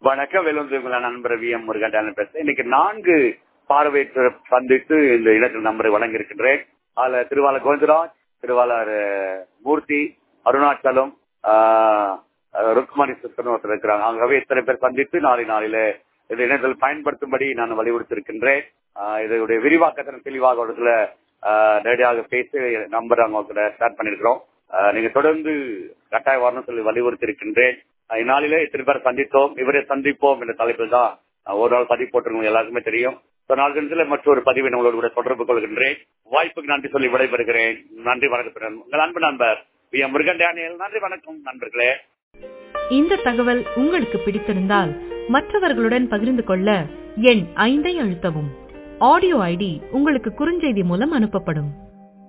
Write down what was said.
வணக்கம் வேலூர் உங்கள நண்பர் வி எம் முருகன் பேசுறேன் இன்னைக்கு நான்கு பார்வையற்ற சந்தித்து இந்த இணையத்தில் நம்பரை வழங்கி இருக்கின்றேன் அதுல திருவாளர் கோவிந்தராஜ் திருவாளர் அஹ், மூர்த்தி அருணாச்சலம் ஆஹ், அஹ், ருக்மணி சிஸ்டர் ஒருத்தர் இருக்கிறாங்க ஆகவே இத்தனை பேர் சந்தித்து நாளை நாளில இந்த இணையத்தில் பயன்படுத்தும்படி நான் வலியுறுத்திருக்கின்றேன் ஆஹ், இதனுடைய விரிவாக்கத்தின் தெளிவாக ஒரு இடத்துல ஆஹ், நேரடியாக பேசி நம்பர் அவங்க ஷேர் பண்ணிருக்கிறோம் ஆஹ், நீங்க தொடர்ந்து கட்டாய வரணும் சொல்லி வலியுறுத்தி இருக்கின்றேன் ஆஹ், இந்நாளிலே இத்தனை பேர் சந்தித்தோம் இவரை சந்திப்போம் என்ற தலைப்பில் தான் ஆஹ், ஒரு நாள் பதிவு போட்டிருக்கோம் எல்லாருக்குமே தெரியும் So, நாலு தினத்தில் மற்றொரு பதிவை உங்களோடு கூட தொடர்பு கொள்கின்றேன் வாய்ப்புக்கு நன்றி சொல்லி விடைபெறுகிறேன் நன்றி வணக்கம் உங்கள் அன்பு நண்பர் வி எம் முருகன் டேனியல் நன்றி வணக்கம் நண்பர்களே இந்த தகவல் உங்களுக்கு பிடித்திருந்தால் மற்றவர்களுடன் பகிர்ந்து கொள்ள எண் ஐந்தை அழுத்தவும் ஆடியோ ஐடி உங்களுக்கு குறுஞ்செய்தி மூலம் அனுப்பப்படும்